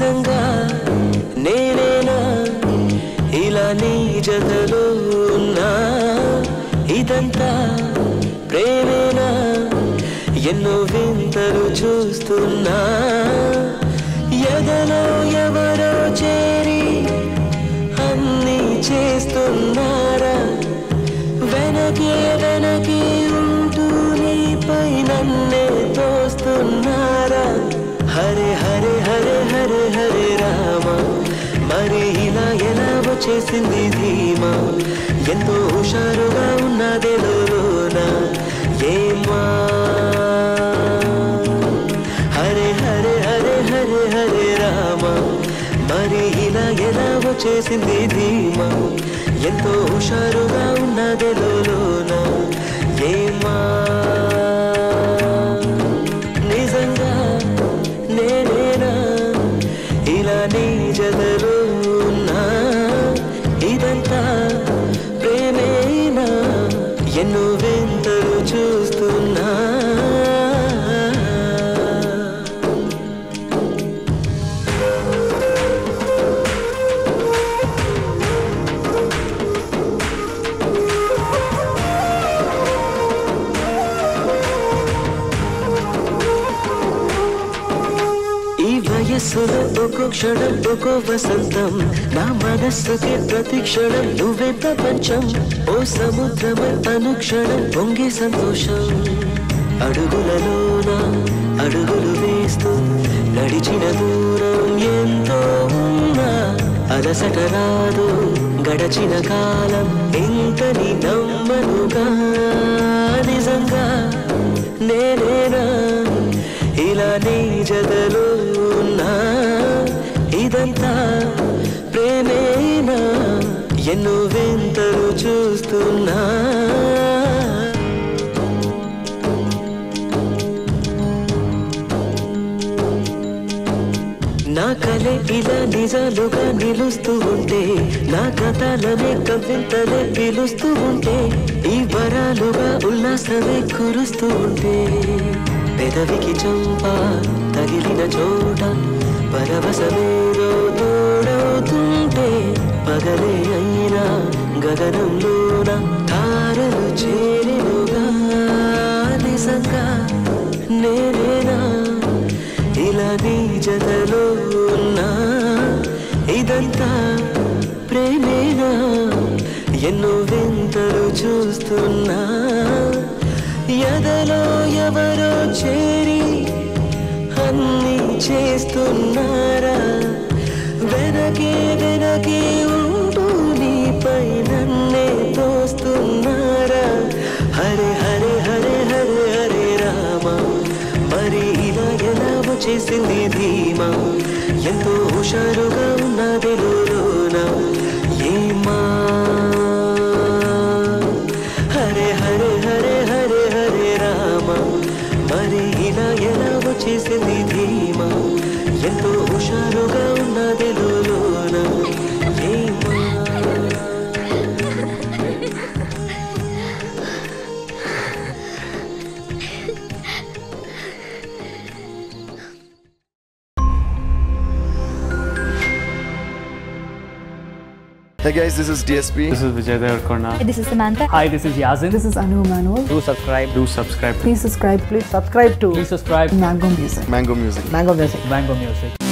నిజంగా నేనేనా ఇలా నీ జతలో ఉన్నా ఇదంతా ప్రేమేనా ఎన్నో వింతలు చూస్తున్నా ఎదలో ఎవరో చేరి అన్నీ చేస్తున్నారా వెనకే వెనకే ఉంటూ నీపై నన్నే తోస్తున్నారా హరే హరే హరే హరే హరే రామ మరి ఇలా ఎలా వచ్చేసింది ధీమా ఎంతో హుషారుగా ఉన్నదే లోన ఏమా హరే హరే హరే హరే హరే రామ మరి ఇలా ఎలా వచ్చేసింది ధీమా ఎంతో హుషారుగా ఉన్నదే లోన ఏమా నిజంగా నేనేనా ఇలా నీ జతలో ఉన్నా ఇదంతా ప్రేమేనా ఎన్నో వింతలు చూస్తున్నా ఈ వయస్సులో ఒక్కో క్షణం ఒక్కో వసంతం నా మనస్సుకి ప్రతి క్షణం నువ్వే ప్రపంచం ఓ సముద్రమై అనుక్షణం పొంగే సంతోషం అడుగులలోన అడుగులు వేస్తూ నడిచిన దూరం ఎంతో ఉన్నా అలసట రాదు గడచిన కాలం ఇంకని నమ్మనుగా నిజంగా నేనేనా ఇలా నీ జతలో ఉన్నా ఇదంతా ప్రేమేనా ఎన్నో వింతలు చూస్తున్నా నా కలే ఇలా నిజాలుగా నిలుస్తూ ఉంటే నా కథలనే కవింతలే పిలుస్తూ ఉంటే ఈ వరాలుగా ఉల్లాసమే కురుస్తూ ఉంటే పెదవికి చంప తగిలిన చోట పరవశమేదో తోడవుతుంటే పగలే అయినా గగనంలోన తారలు చేరినుగా నిజంగా నేనేనా ఇలా నీ జతలో ఉన్నా ఇదంతా ప్రేమేనా ఎన్నో వింతలు చూస్తున్నా ఎదలో ఎవరో చేరి అన్నీ చేస్తున్నారా వెనకే వెనకే ఉంటూ నీపై నన్నే తోస్తున్నారా హరే హరే హరే హరే హరే రామ మరి ఇలా ఎలా వచ్చేసింది ధీమా ఎంతో హుషారుగా ఉన్నది లోన ఏమా హరే హరే హరే హరే హరే రామ మరి ఇలా ఎలా వచ్చేసింది ధీమా ఎంతో హుషారుగా ఉన్నది లోన ఏమా Hey guys, this is DSP. This is Vijay Devarkonda. This is Samantha. Hi, this is Yazin. This is Anu Manuel. Do subscribe. Do subscribe. Please subscribe. Please subscribe to Please subscribe. Mango Music. Mango Music. Mango Music. Mango Music.